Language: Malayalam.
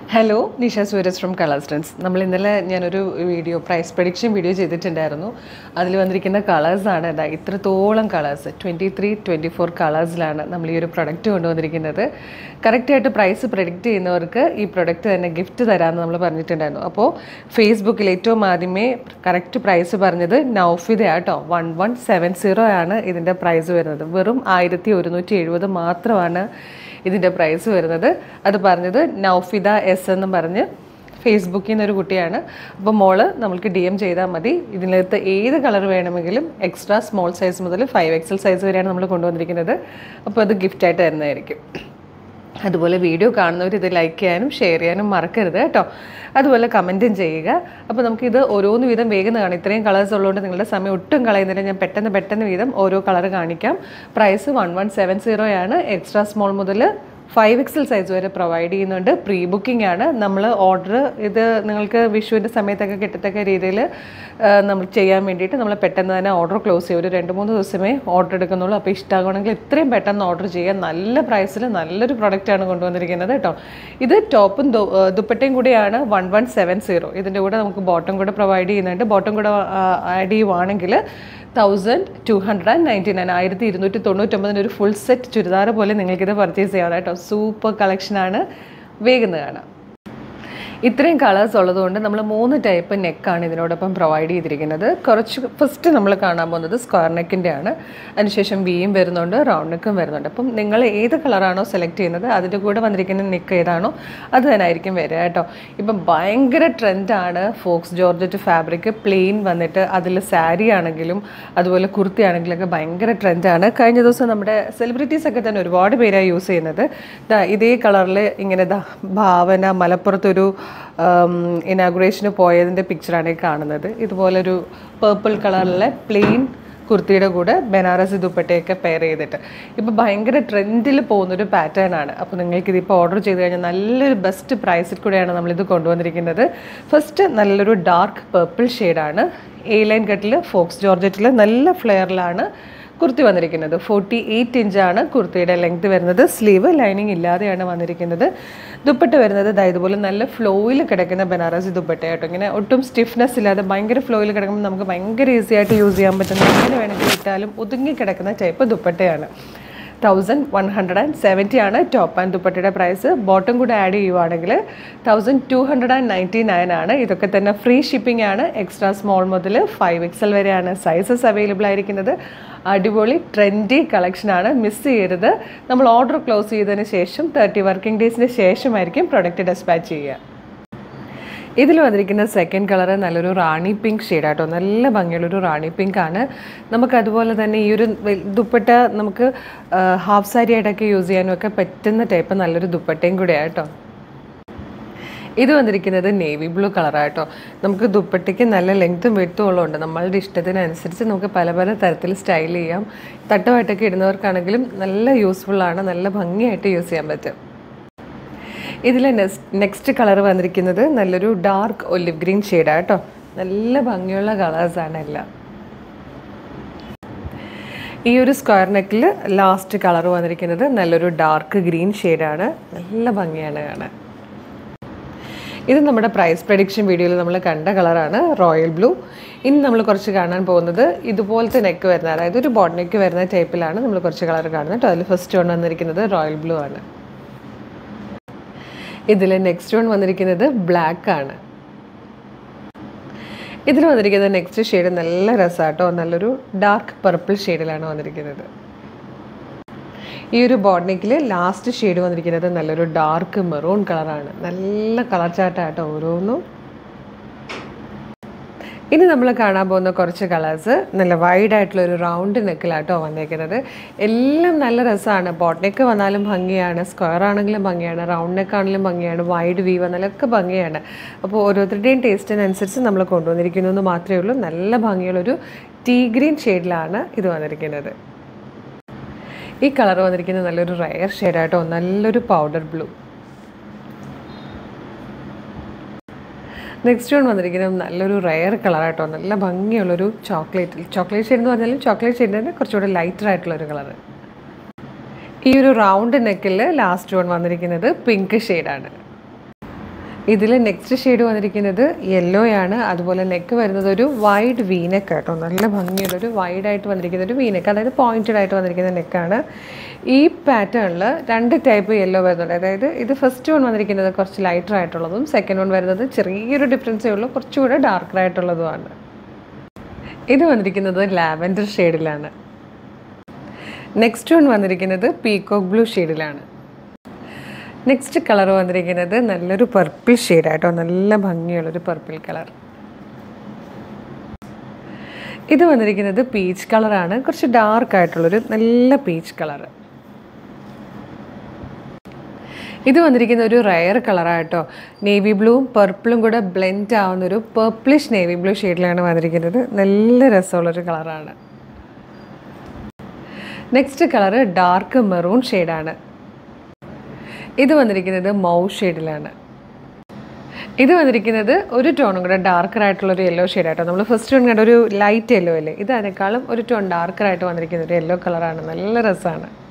hello Nisha Sooraj from Colors Trends നമ്മൾ ഇന്നലെ ഞാനൊരു വീഡിയോ പ്രൈസ് പ്രഡിക്ഷൻ വീഡിയോ ചെയ്തിട്ടുണ്ടായിരുന്നു അതിൽ വന്നിരിക്കുന്ന കളേഴ്സാണ് ഇതാ ഇത്രത്തോളം colours twenty three twenty four കളേഴ്സിലാണ് നമ്മൾ ഈ ഒരു പ്രൊഡക്റ്റ് കൊണ്ടുവന്നിരിക്കുന്നത് കറക്റ്റായിട്ട് പ്രൈസ് പ്രഡിക്റ്റ് ചെയ്യുന്നവർക്ക് ഈ പ്രൊഡക്റ്റ് തന്നെ ഗിഫ്റ്റ് തരാമെന്ന് നമ്മൾ പറഞ്ഞിട്ടുണ്ടായിരുന്നു അപ്പോൾ ഫേസ്ബുക്കിൽ ഏറ്റവും ആദ്യമേ കറക്റ്റ് പ്രൈസ് പറഞ്ഞത് നൗഫിദ കേട്ടോ വൺ വൺ സെവൻ സീറോ ആണ് ഇതിൻ്റെ പ്രൈസ് വരുന്നത് വെറും ആയിരത്തി ഒരുന്നൂറ്റി എഴുപത് മാത്രമാണ് ഇതിൻ്റെ പ്രൈസ് വരുന്നത് അത് പറഞ്ഞത് നൗഫിദ എസ് എന്ന് പറഞ്ഞ് ഫേസ്ബുക്കിൽ നിന്നൊരു കുട്ടിയാണ് അപ്പോൾ മോള് നമ്മൾക്ക് ഡി എം ചെയ്താൽ മതി ഇതിനകത്ത് ഏത് കളർ വേണമെങ്കിലും എക്സ്ട്രാ സ്മോൾ സൈസ് മുതൽ ഫൈവ് എക്സൽ സൈസ് വരെയാണ് നമ്മൾ കൊണ്ടുവന്നിരിക്കുന്നത് അപ്പോൾ അത് ഗിഫ്റ്റായിട്ട് തരുന്നതായിരിക്കും അതുപോലെ വീഡിയോ കാണുന്നവർ ഇത് ലൈക്ക് ചെയ്യാനും ഷെയർ ചെയ്യാനും മറക്കരുത് കേട്ടോ അതുപോലെ കമൻറ്റും ചെയ്യുക അപ്പോൾ നമുക്കിത് ഓരോന്ന് വീതം വേഗം കാണാം ഇത്രയും കളേഴ്സ് ഉള്ളതുകൊണ്ട് നിങ്ങളുടെ സമയം ഒട്ടും കളയുന്നില്ല ഞാൻ പെട്ടെന്ന് പെട്ടെന്ന് വീതം ഓരോ കളർ കാണിക്കാം price one one seven zero ആണ് എക്സ്ട്രാ സ്മോൾ മുതൽ ഫൈവ് എക്സൽ സൈസ് വരെ പ്രൊവൈഡ് ചെയ്യുന്നുണ്ട് പ്രീ ബുക്കിംഗ് ആണ് നമ്മൾ ഓർഡർ ഇത് നിങ്ങൾക്ക് വിഷുവിൻ്റെ സമയത്തൊക്കെ കിട്ടത്തക്ക രീതിയിൽ നമ്മൾ ചെയ്യാൻ വേണ്ടിയിട്ട് നമ്മൾ പെട്ടെന്ന് തന്നെ ഓർഡർ ക്ലോസ് ചെയ്യും ഒരു രണ്ട് മൂന്ന് ദിവസമേ ഓർഡർ എടുക്കുന്നുള്ളൂ അപ്പോൾ ഇഷ്ടമാകണമെങ്കിൽ എത്രയും പെട്ടെന്ന് ഓർഡർ ചെയ്യുക നല്ല പ്രൈസിൽ നല്ലൊരു പ്രൊഡക്റ്റാണ് കൊണ്ടുവന്നിരിക്കുന്നത് കേട്ടോ ഇത് ടോപ്പും ദു- ഏർ ദുപ്പട്ടയും കൂടിയാണ് വൺ വൺ സെവൻ സീറോ ഇതിൻ്റെ കൂടെ നമുക്ക് ബോട്ടം കൂടെ പ്രൊവൈഡ് ചെയ്യുന്നുണ്ട് ബോട്ടം കൂടെ ആഡ് ചെയ്യുവാണെങ്കിൽ thousand two hundred and ninety nine ആയിരത്തി ഇരുന്നൂറ്റി തൊണ്ണൂറ്റൊമ്പതിന് ഒരു ഫുൾ സെറ്റ് ചുരിദാർ പോലെ നിങ്ങൾക്കിത് പർച്ചേസ് ചെയ്യാം കേട്ടോ സൂപ്പർ കളക്ഷനാണ് വേഗം കാണാം ഇത്രയും കളേഴ്സ് ഉള്ളതുകൊണ്ട് നമ്മൾ മൂന്ന് ടൈപ്പ് നെക്കാണ് ഇതിനോടൊപ്പം പ്രൊവൈഡ് ചെയ്തിരിക്കുന്നത് കുറച്ച് ഫസ്റ്റ് നമ്മൾ കാണാൻ പോകുന്നത് സ്ക്വയർ നെക്കിൻ്റെ ആണ് അതിനുശേഷം വിയും വരുന്നുണ്ട് റൗണ്ട് നെക്കും വരുന്നുണ്ട് അപ്പം നിങ്ങൾ ഏത് കളറാണോ സെലക്ട് ചെയ്യുന്നത് അതിൻ്റെ കൂടെ വന്നിരിക്കുന്ന നെക്ക് ഏതാണോ അത് തന്നെ ആയിരിക്കും വരിക കേട്ടോ ഇപ്പം ഭയങ്കര ട്രെൻഡാണ് ഫോക്സ് ജോർജറ്റ് ഫാബ്രിക് പ്ലെയിൻ വന്നിട്ട് അതിൽ സാരി ആണെങ്കിലും അതുപോലെ കുർത്തി ആണെങ്കിലൊക്കെ ഭയങ്കര ട്രെൻഡാണ് കഴിഞ്ഞ ദിവസം നമ്മുടെ സെലിബ്രിറ്റീസ് ഒക്കെ തന്നെ ഒരുപാട് പേരാണ് യൂസ് ചെയ്യുന്നത് ദാ ഇതേ കളറിൽ ഇങ്ങനെ ദാ ഭാവന മലപ്പുറത്തൊരു ഇനാഗുറേഷന് പോയതിൻ്റെ പിക്ചറാണ് ഈ കാണുന്നത് ഇതുപോലൊരു പേർപ്പിൾ കളറിലെ പ്ലെയിൻ കുർത്തിയുടെ കൂടെ ബനാറസി ദുപ്പട്ടയൊക്കെ പെയർ ചെയ്തിട്ട് ഇപ്പോൾ ഭയങ്കര ട്രെൻഡിൽ പോകുന്നൊരു പാറ്റേൺ ആണ് അപ്പോൾ നിങ്ങൾക്ക് ഇതിപ്പോൾ ഓർഡർ ചെയ്ത് കഴിഞ്ഞാൽ നല്ലൊരു ബെസ്റ്റ് പ്രൈസിൽ കൂടെയാണ് നമ്മളിത് കൊണ്ടുവന്നിരിക്കുന്നത് ഫസ്റ്റ് നല്ലൊരു ഡാർക്ക് പേർപ്പിൾ ഷെയ്ഡാണ് എ ലൈൻ കട്ടിൽ ഫോക്സ് ജോർജറ്റിൽ നല്ല ഫ്ലെയറിലാണ് കുർത്തി വന്നിരിക്കുന്നത് ഫോർട്ടി എയ്റ്റ് ഇഞ്ചാണ് കുർത്തിയുടെ ലെങ്ത് വരുന്നത് സ്ലീവ് ലൈനിങ് ഇല്ലാതെയാണ് വന്നിരിക്കുന്നത് ദുപ്പട്ട വരുന്നത് ദാ ഇതുപോലെ നല്ല ഫ്ലോയിൽ കിടക്കുന്ന ബനാറസി ദുപ്പട്ടയാട്ടോ ഇങ്ങനെ ഒട്ടും സ്റ്റിഫ്നെസ് ഇല്ലാതെ ഭയങ്കര ഫ്ലോയിൽ കിടക്കുമ്പോൾ നമുക്ക് ഭയങ്കര ഈസി ആയിട്ട് യൂസ് ചെയ്യാൻ പറ്റുന്ന എങ്ങനെ വേണമെങ്കിൽ ഇട്ടാലും ഒതുങ്ങി കിടക്കുന്ന ടൈപ്പ് ദുപ്പട്ടയാണ് thousand one hundred and seventy ആണ് ടോപ്പ് ആൻഡ് ദുപ്പട്ടയുടെ പ്രൈസ് ബോട്ടം കൂടെ ആഡ് ചെയ്യുവാണെങ്കിൽ thousand two hundred and ninety nine ആണ് ഇതൊക്കെ തന്നെ ഫ്രീ ഷിപ്പിംഗ് ആണ് എക്സ്ട്രാ സ്മോൾ മുതൽ ഫൈവ് എക്സൽ വരെയാണ് സൈസസ് അവൈലബിൾ ആയിരിക്കുന്നത് അടിപൊളി ട്രെൻഡി കളക്ഷനാണ് മിസ് ചെയ്യരുത് നമ്മൾ ഓർഡർ ക്ലോസ് ചെയ്തതിന് ശേഷം തേർട്ടി വർക്കിംഗ് ഡേയ്സിന് ശേഷമായിരിക്കും പ്രൊഡക്റ്റ് ഡെസ്പാച്ച് ചെയ്യുക ഇതിൽ വന്നിരിക്കുന്ന സെക്കൻഡ് കളർ നല്ലൊരു റാണി പിങ്ക് ഷെയ്ഡാട്ടോ നല്ല ഭംഗിയുള്ളൊരു റാണി പിങ്ക് ആണ് നമുക്ക് അതുപോലെ തന്നെ ഈ ഒരു വെ- ദുപ്പട്ട നമുക്ക് ഹാഫ് സാരി ആയിട്ടൊക്കെ യൂസ് ചെയ്യാനും ഒക്കെ പറ്റുന്ന ടൈപ്പ് നല്ലൊരു ദുപ്പട്ടയും കൂടെയാണ് കേട്ടോ ഇത് വന്നിരിക്കുന്നത് നേവി ബ്ലൂ കളറാട്ടോ നമുക്ക് ദുപ്പട്ടയ്ക്ക് നല്ല ലെങ്ത്തും വെട്ടും ഉള്ളതുകൊണ്ട് നമ്മളുടെ ഇഷ്ടത്തിനനുസരിച്ച് നമുക്ക് പല പല തരത്തിൽ സ്റ്റൈൽ ചെയ്യാം തട്ടുമായിട്ടൊക്കെ ഇടുന്നവർക്കാണെങ്കിലും നല്ല യൂസ്ഫുള്ളാണ് നല്ല ഭംഗിയായിട്ട് യൂസ് ചെയ്യാൻ പറ്റും ഇതിലെ നെക്സ്റ്റ് കളർ വന്നിരിക്കുന്നത് നല്ലൊരു ഡാർക്ക് ഒലിവ് ഗ്രീൻ ഷെയ്ഡാണ് കേട്ടോ നല്ല ഭംഗിയുള്ള കളേഴ്സാണ് എല്ലാം ഈ ഒരു സ്ക്വയർ നെക്കിൽ ലാസ്റ്റ് കളർ വന്നിരിക്കുന്നത് നല്ലൊരു ഡാർക്ക് ഗ്രീൻ ഷെയ്ഡാണ് നല്ല ഭംഗിയാണ് കാണാൻ ഇത് നമ്മുടെ പ്രൈസ് പ്രഡിക്ഷൻ വീഡിയോയിൽ നമ്മൾ കണ്ട കളറാണ് റോയൽ ബ്ലൂ ഇനി നമ്മൾ കുറച്ച് കാണാൻ പോകുന്നത് ഇതുപോലത്തെ നെക്ക് വരുന്ന അതായത് ഒരു ബോട്ട് നെക്ക് വരുന്ന ടൈപ്പിലാണ് നമ്മൾ കുറച്ച് കളർ കാണുന്നത് കേട്ടോ അതിൽ ഫസ്റ്റ് വൺ വന്നിരിക്കുന്നത് റോയൽ ബ്ലൂ ആണ് ഇതിൽ നെക്സ്റ്റ് വൺ വന്നിരിക്കുന്നത് ബ്ലാക്ക് ആണ് ഇതിൽ വന്നിരിക്കുന്ന നെക്സ്റ്റ് ഷെയ്ഡ് നല്ല രസമാട്ടോ നല്ലൊരു ഡാർക്ക് പർപ്പിൾ ഷെയ്ഡിലാണ് വന്നിരിക്കുന്നത് ഈ ഒരു ബോഡ്നിക്കിൽ ലാസ്റ്റ് ഷെയ്ഡ് വന്നിരിക്കുന്നത് നല്ലൊരു ഡാർക്ക് മെറൂൺ കളറാണ് നല്ല കളർ ചാട്ടാട്ടോ ഓരോന്നും ഇനി നമ്മൾ കാണാൻ പോകുന്ന കുറച്ച് കളേഴ്സ് നല്ല വൈഡ് ആയിട്ടുള്ള ഒരു റൗണ്ട് നെക്കിലാട്ടോ വന്നേക്കുന്നത് എല്ലാം നല്ല രസമാണ് ബോട്ട് നെക്ക് വന്നാലും ഭംഗിയാണ് സ്ക്വയർ ആണെങ്കിലും ഭംഗിയാണ് റൗണ്ട് നെക്ക് ആണെങ്കിലും ഭംഗിയാണ് വൈഡ് വി വന്നാലും ഒക്കെ ഭംഗിയാണ് അപ്പോൾ ഓരോരുത്തരുടെയും ടേസ്റ്റിനനുസരിച്ച് നമ്മൾ കൊണ്ടുവന്നിരിക്കുന്നു എന്ന് മാത്രമേ ഉള്ളൂ നല്ല ഭംഗിയുള്ളൊരു ടീ ഗ്രീൻ ഷെയ്ഡിലാണ് ഇത് വന്നിരിക്കുന്നത് ഈ കളർ വന്നിരിക്കുന്നത് നല്ലൊരു റയർ ഷെയ്ഡായിട്ടോ നല്ലൊരു പൗഡർ ബ്ലൂ നെക്സ്റ്റ് വൺ വന്നിരിക്കുന്നത് നല്ലൊരു റയർ കളറായിട്ടോ നല്ല ഭംഗിയുള്ളൊരു ചോക്ലേറ്റ് ചോക്ലേറ്റ് ഷെയ്ഡ് എന്ന് പറഞ്ഞാലും ചോക്ലേറ്റ് ഷെയ്ഡിൻ്റെ കുറച്ചുകൂടെ ലൈറ്റർ ആയിട്ടുള്ളൊരു കളർ ഈ ഒരു റൗണ്ട് നെക്കിൽ ലാസ്റ്റ് വൺ വന്നിരിക്കുന്നത് പിങ്ക് ഷെയ്ഡാണ് ഇതിൽ നെക്സ്റ്റ് ഷെയ്ഡ് വന്നിരിക്കുന്നത് യെല്ലോ ആണ് അതുപോലെ നെക്ക് വരുന്നത് ഒരു വൈഡ് വീനെക്ക് കേട്ടോ നല്ല ഭംഗിയുള്ള ഒരു വൈഡ് ആയിട്ട് വന്നിരിക്കുന്ന ഒരു വീനെക്ക് അതായത് പോയിന്റഡ് ആയിട്ട് വന്നിരിക്കുന്ന നെക്കാണ് ഈ പാറ്റേണിൽ രണ്ട് ടൈപ്പ് യെല്ലോ വരുന്നുണ്ട് അതായത് ഇത് ഫസ്റ്റ് വൺ വന്നിരിക്കുന്നത് കുറച്ച് ലൈറ്റർ ആയിട്ടുള്ളതും സെക്കൻഡ് വൺ വരുന്നത് ചെറിയൊരു ഡിഫറൻസേ ഉള്ളൂ കുറച്ചുകൂടെ ഡാർക്കർ ആയിട്ടുള്ളതുമാണ് ഇത് വന്നിരിക്കുന്നത് ലാവൻഡർ ഷെയ്ഡിലാണ് നെക്സ്റ്റ് വൺ വന്നിരിക്കുന്നത് പീകോക്ക് ബ്ലൂ ഷെയ്ഡിലാണ് നെക്സ്റ്റ് കളർ വന്നിരിക്കുന്നത് നല്ലൊരു പർപ്പിൾ ഷെയ്ഡായിട്ടോ നല്ല ഭംഗിയുള്ളൊരു പർപ്പിൾ കളർ ഇത് വന്നിരിക്കുന്നത് പീച്ച് കളറാണ് കുറച്ച് ഡാർക്ക് ആയിട്ടുള്ളൊരു നല്ല പീച്ച് കളർ ഇത് വന്നിരിക്കുന്ന ഒരു റയർ കളറായിട്ടോ നേവി ബ്ലൂവും പർപ്പിളും കൂടെ ബ്ലെൻഡ് ആവുന്ന ഒരു പർപ്പിളിഷ് നേവി ബ്ലൂ ഷെയ്ഡിലാണ് വന്നിരിക്കുന്നത് നല്ല രസമുള്ളൊരു കളറാണ് നെക്സ്റ്റ് കളറ് ഡാർക്ക് മെറൂൺ ഷെയ്ഡാണ് ഇത് വന്നിരിക്കുന്നത് മൗ ഷെയ്ഡിലാണ് ഇത് വന്നിരിക്കുന്നത് ഒരു ടോണും കൂടെ ഡാർക്കർ ആയിട്ടുള്ള ഒരു യെല്ലോ ഷെയ്ഡായിട്ടോ നമ്മൾ ഫസ്റ്റ് ടോൺ കണ്ട ഒരു ലൈറ്റ് യെല്ലോ അല്ലേ ഇത് അതിനേക്കാളും ഒരു ടോൺ ഡാർക്കർ ആയിട്ട് വന്നിരിക്കുന്ന ഒരു യെല്ലോ കളറാണ് നല്ല രസമാണ്